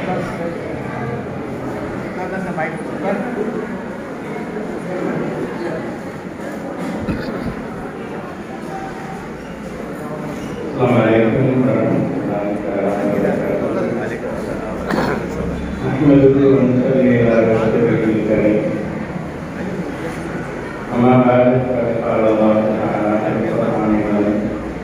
السلام عليكم ورحمة الله وبركاته أحمد ونصلي على رسوله الكريم أما بعد فقد قال الله تعالى في القرآن العظيم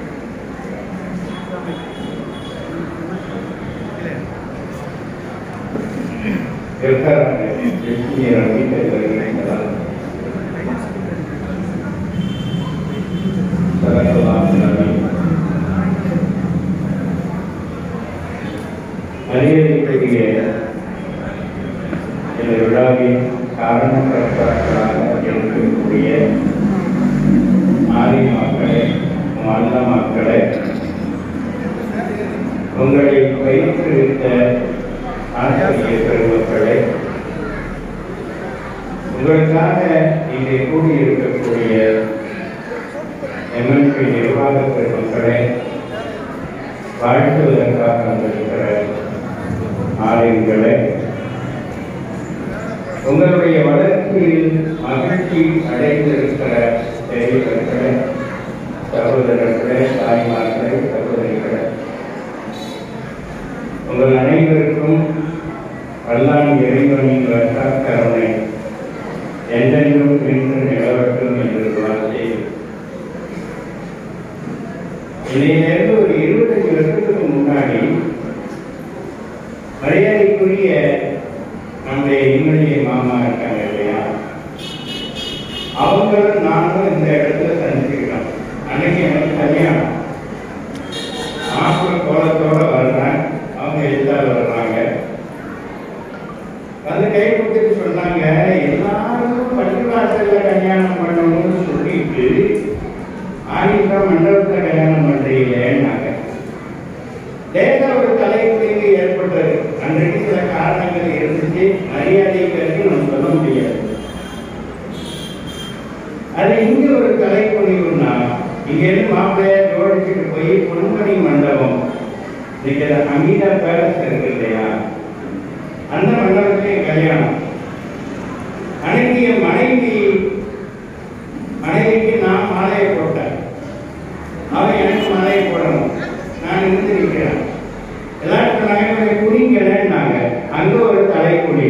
இருக்கிறாங்க வெற்றியை வீட்டை வருகிறாங்க சரக்கலாம் நபி மரியாதைக்குரிய இந்த விழாவின் காரணக்கர்த்தாக்களாக இருக்கக்கூடிய ஆதி மக்களே மல்ல மக்களே உங்களை பயிற்றுவித்த ஆசிரியர் பெருமக்களே உங்களுக்காக இங்கே கூடியிருக்கக்கூடிய எம்என்பி நிர்வாக பெருமக்களே வாழ்த்துவதற்காக வந்திருக்கிற ஆலயங்களே உங்களுடைய வளர்ச்சியில் மகிழ்ச்சி அடைந்திருக்கிற பெரியவர்களே சகோதரர்களே தாய்மார்களே சகோதரிகளே உங்கள் அனைவருக்கும் வல்லான் இறைவனின் வட்டாக்கருணை என்றென்றும் இன்று நிலவட்டும் என்று வாழ்த்தேன் இதிலிருந்து ஒரு இருபத்தஞ்சு வருஷத்துக்கு முன்னாடி மரியாதைக்குரிய நம்முடைய இம்எல்ஏ மாமா இருக்காங்க இல்லையா அவங்களும் நானும் இந்த இடத்துல சந்திச்சுக்கிறோம் அன்னைக்கு எனக்கு கல்யாணம் மாப்பிள்ளை கோலத்தோட வர்றேன் அவங்க எல்லாரும் வர்றாங்க வந்து கை கொடுத்துட்டு சொன்னாங்க எல்லாரும் பள்ளிவாசல்ல கல்யாணம் பண்ணணும்னு சொல்லிட்டு ஆயிஷா மண்டபத்துல கல்யாணம் பண்றீங்களேன்னாங்க லேச ஒரு தலைக்குறைவு ஏற்பட்டது அன்றைக்கு சில காரணங்கள் இருந்துச்சு மரியாதை கருதி நம்ம சொல்ல முடியாது அது இங்க ஒரு தலைக்குறைவுன்னா இங்க இருந்து மாப்பிள்ளைய ஜோடிச்சுட்டு போய் பொன்மணி மண்டபம் இன்னைக்கு அமீதா பேலஸ் இருக்கு இல்லையா அந்த மண்டபத்திலே கல்யாணம் அன்னைக்கு என் மனைவி மனைவிக்கு நான் மாலையை போட்டேன் அவன் எனக்கு மாலையை போடணும் நான் இருந்து நிற்கிறேன் எல்லாரும் சொன்னாங்க கொஞ்சம் குடிங்களேன்னாங்க அங்க ஒரு தலை குடி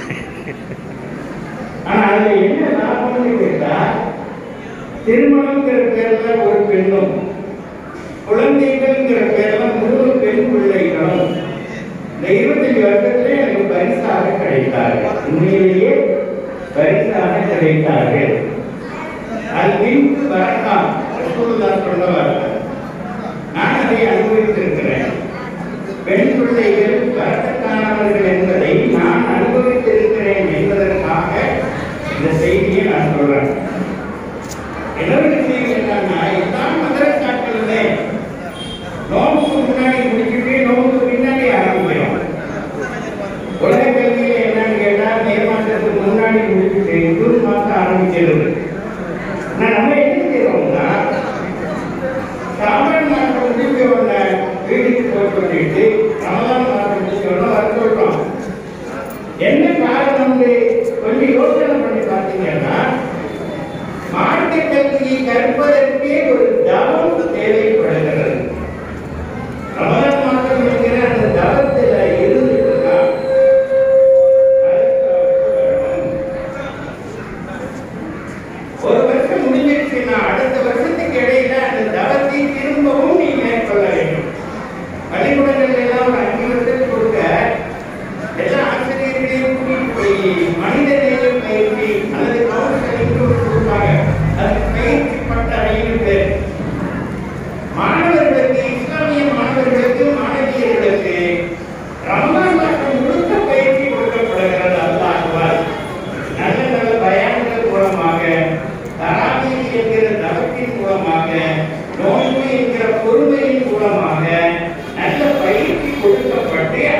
ஆனா அதுல என்ன லாபம்னு கேட்டா திருமணம்ங்கிற பேர்ல ஒரு பெண்ணும் குழந்தைகள்ங்கிற பேர்ல மூணு பெண் பிள்ளைகளும் இந்த இருபத்தஞ்சு வருஷத்துல எனக்கு பரிசாக கிடைத்தார்கள் உண்மையிலேயே பரிசாக கிடைத்தார்கள் அது பின்பு வரலாம் ரசூலுல்லாஹ் சொன்னவர் நான் அதை அனுபவித்திருக்கிறேன் பெண் பிள்ளைகள் வரக்கத்தானவர்கள் என்பதை நான் அனுபவித்திருக்கிறேன் என்பதற்காக இந்த செய்தியை நான் சொல்றேன் இன்னொரு விஷயம் என்னன்னா எல்லாம் மதரசாக்களிலே நோம்புக்கு முன்னாடி முடிச்சுட்டு நோம்புக்கு பின்னாடி ஆரம்பிக்கிறோம் உலக கல்வியில என்னன்னு கேட்டா மே மாசத்துக்கு முன்னாடி முடிச்சுட்டு ஜூன் மாசம் ஆரம்பிக்கிறது நான் நம்ம என்ன செய்யறோம்னா சாமான் மாசம் முடிஞ்ச உடனே வீட்டுக்கு போய் சொல்லிட்டு ரமலான் மாசம் முடிஞ்ச உடனே வர சொல்றோம் என்ன காரணம்னு கொஞ்சம் யோசனை பண்ணி பார்த்தீங்கன்னா மார்க்க கல்வியை கற்பதற்கே ஒரு தவம் தேவைப்படுகிறது ரமலான் மாசம் என்கிற அந்த தவத்தில் இருந்துட்டுனா ஒரு வருஷம் முடிஞ்சிருச்சுன்னா அடுத்த வருஷத்துக்கு இடையில அந்த தவத்தை திரும்பவும் நீ மேற்கொள்ள வேண்டும் பள்ளிக்கூடங்கள் எல்லாம் ஒரு அஞ்சு வருஷத்துக்கு கொடுக்க எல்லா ஆசிரியர்களையும் கூட்டிட்டு போய் மனித நேய பயிற்சி அல்லது கவுன்சிலிங் கொடுப்பாங்க அதுக்கு பயிற்சி பட்டறைன்னு பேர் மாணவர்களுக்கு இஸ்லாமிய மாணவர்களுக்கு மாணவியர்களுக்கு ரமலான் மாதம் முழுக்க பயிற்சி கொடுக்கப்படுகிறது அல்லாஹ்வால் நல்ல நல்ல பயான்கள் மூலமாக தராபி என்கிற தவத்தின் மூலமாக நோன்பு என்கிற பொறுமையின் மூலமாக நல்ல பயிற்சி கொடுக்கப்பட்டு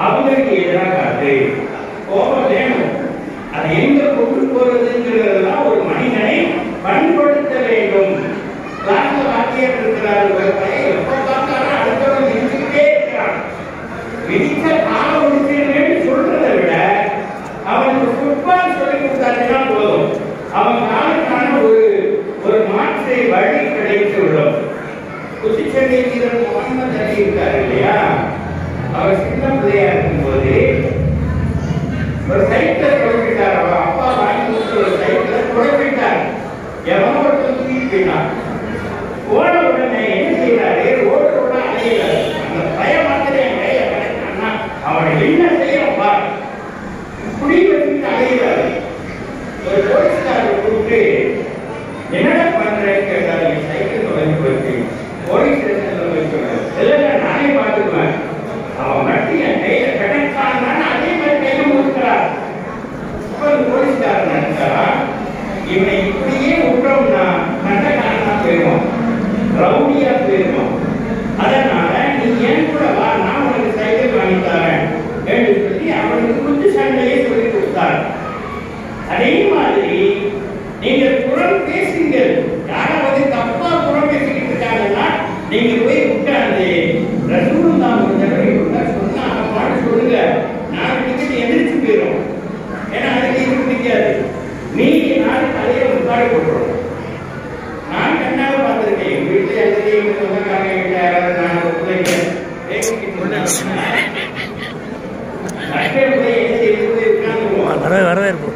அவங்களுக்கு எதிராக காட்டு கோபம் வேணும் அதை எங்க கொண்டு போறதுங்கிறதெல்லாம் ஒரு மனிதனை பண்படுத்த வேண்டும் கிளாஸ்ல வாத்தியார் இருக்கிறார் ஒரு பையன் எப்ப பார்த்தாலும் அடுத்தவன் நினைச்சுக்கிட்டே இருக்கிறான் விதித்த காலம் முடிச்சிருக்கேன்னு சொல்றதை விட அவனுக்கு ஃபுட்பால் சொல்லி கொடுத்தாச்சுன்னா போதும் அவன் காலுக்கான ஒரு ஒரு மாற்று வழி கிடைத்து விடும் குச்சிச்சண்டை வீரர் முகமது அலி இருக்காரு இல்லையா அவர் சின்ன பிள்ளையா இருக்கும்போது ஒரு சைக்கிளை குழப்பிட்டார் அவர் அப்பா வாங்கி கொடுத்த ஒரு சைக்கிளை குழப்பிட்டார் எவனோ ஒருத்தன் தூக்கிட்டு போயிட்டான் போன உடனே என்ன செய்யறாரு ரோடு ரோட அலையிறாரு அந்த பயம் மாதிரி என் கையில கிடைச்சான்னா அவனை என்ன செய்யணும் பார் இப்படி வச்சுட்டு அலையிறாரு ஒரு போலீஸ்காரர் கூப்பிட்டு என்னடா பண்றேன்னு கேட்டாரு என் சைக்கிள் தொலைஞ்சு போயிருக்கு போலீஸ் ஸ்டேஷன்ல போய் சொன்னேன் இல்லைங்க நானே பார்த்துக்குவேன் அவன் மட்டும் என் கையில கிடைச்சான்னா அதே மாதிரி கையில முடிக்கிறார் அப்ப அந்த போலீஸ்காரர் நினைச்சாரா இவனை இப்படியே விட்டோம்னா நல்ல காரணமா போயிடுவான் ரவுடியா போயிடுவான் அதனால நீ என் கூட வா நான் உனக்கு சைக்கிள் வாங்கி தரேன் என்று சொல்லி அவனுக்கு குத்து சண்டையே சொல்லி கொடுத்தார் அதே மாதிரி நீங்க புறம் பேசுங்கள் யாராவது தப்பா புறம் பேசிக்கிட்டு இருக்காங்கன்னா நீங்க போய் உட்கார்ந்து ரசூலுல்லா ஒரு தடவை உட்கார் சொன்னா அவன் பாட்டு சொல்லுங்க நான் டிக்கெட் எதிர்த்து போயிடும் ஏன்னா அதுக்கு இது பிடிக்காது நீங்க நாலு தலையை முன்னாடி போட்டுரும் நான் கண்ணால பார்த்திருக்கேன் எங்க வீட்டுல எதிரே எங்க சொந்தக்காரங்க வீட்டுல யாராவது நான் ஒரு பிள்ளைங்க பேசிக்கிட்டு இருந்தாங்கன்னா, மற்ற பிள்ளை என்ன செய்யுது உட்கார்ந்துருவோம் வரவே வரவே இருக்கும்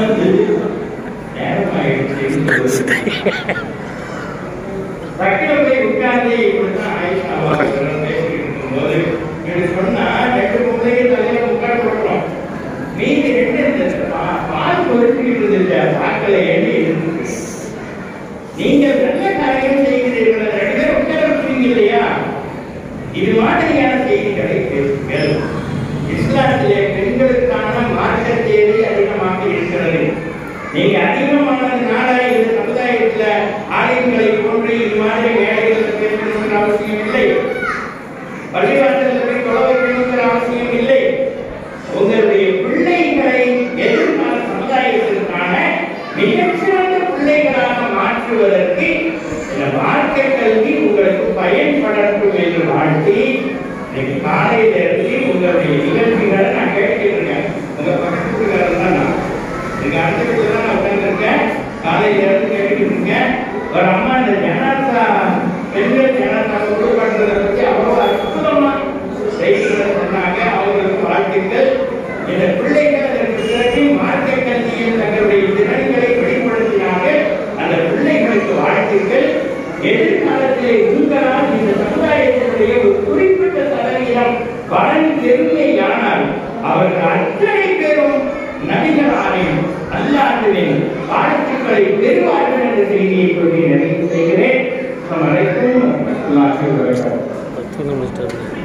டக்குனு போய் உட்கார்ந்து இப்படிதான் ஆயிஷா அவர்கள் பேசிக்கிட்டு இருக்கும்போது இப்படி சொன்னா ரெண்டு பிள்ளைங்க தலையில உட்கார போடுறோம் மீதி ரெண்டு இருந்தது பா- பால் கொதிச்சுக்கிட்டு இருந்துச்சு பார்க்கல ஏண்டி இருந்துச்சு நீங்கள் நல்ல காரியம் செய்கிறீர்கள் அந்த ரெண்டு பேரும் உட்கார வச்சுருங்க இல்லையா இது மாதிரியான செய்திகளை பேசுங்கள் இஸ்லாத்திலே பெண்களுக்கான மார்க்க தேவை அதிகமாக இருக்கிறது நீங்க அதிகமான நாளாக இந்த சமுதாயத்துல ஆலயங்களை போன்று இது மாதிரி வேலைகள் பேசணுங்கிற அவசியம் இல்லை பள்ளிவாசல் போய் தொலை வைக்கணுங்கிற அவசியம் இல்லை உங்களுடைய பிள்ளைகளை எதிர்கால சமுதாயத்திற்கான மிகச்சிறந்த பிள்ளைகளாக மாற்றுவதற்கு இந்த வாழ்க்கை கல்வி உங்களுக்கு பயன்படட்டும் என்று வாழ்த்தி இன்னைக்கு காலையில இருந்து உங்களுடைய நிகழ்ச்சிகளை நான் கேட்டுட்டு இருக்கேன் உங்க பக்கத்து வீட்டுக்காரர் தான் நான் எங்க அடுத்த வீட்டுல தான் நான் உட்கார்ந்துருக்கேன் காலையில இருந்து கேட்டுட்டு இருக்கேன் ஒரு அம்மா இந்த ஜனாசா பெண்கள் ஜனாசா உருவாக்குறதை பத்தி அவ்வளவு அற்புதமா செய்திகளை சொன்னாங்க அவங்களுக்கு வாழ்த்துக்கள் இந்த பிள்ளைகள் அதற்கு பிறகு மார்க்க கல்வியில் தங்களுடைய திறன்களை வெளிப்படுத்தினார்கள் அந்த பிள்ளைகளுக்கு வாழ்த்துக்கள் எதிர்காலத்திலே உங்களால் இந்த சமுதாயத்தினுடைய ஒரு குறிப்பிட்ட சதவீதம் வளர்ந்து பெருமையானால் அவர்கள் அத்தனை பேரும் நபிகளாரின் அல்லாஹுவின் வாழ்த்துக்களை பெறுவார்கள் என்ற செய்தியை சொல்லி நிறைவு செய்கிறேன் அஸ்ஸலாமு அலைக்கும் வரஹ்மத்துல்லாஹி வபரகாத்துஹு பத்து நிமிஷம்